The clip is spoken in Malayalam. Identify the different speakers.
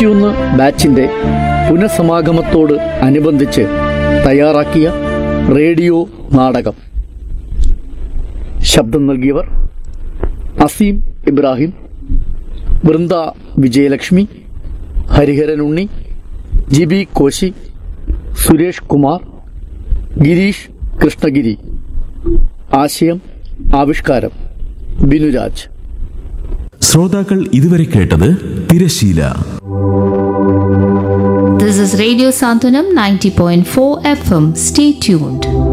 Speaker 1: തൊണ്ണൂറ്റിയൊന്ന് ബാച്ചിന്റെ പുനഃസമാഗമത്തോട് അനുബന്ധിച്ച് തയ്യാറാക്കിയ റേഡിയോ നാടകം ശബ്ദം നൽകിയവർ അസീം ഇബ്രാഹിം വൃന്ദ വിജയലക്ഷ്മി ഹരിഹരൻ ഉണ്ണി ജിബി കോശി സുരേഷ് കുമാർ ഗിരീഷ് കൃഷ്ണഗിരി ആശയം ആവിഷ്കാരം ബിനുരാജ്
Speaker 2: ശ്രോതാക്കൾ ഇതുവരെ കേട്ടത് തിരശീല
Speaker 3: This is Radio Santanam 90.4 FM. Stay tuned.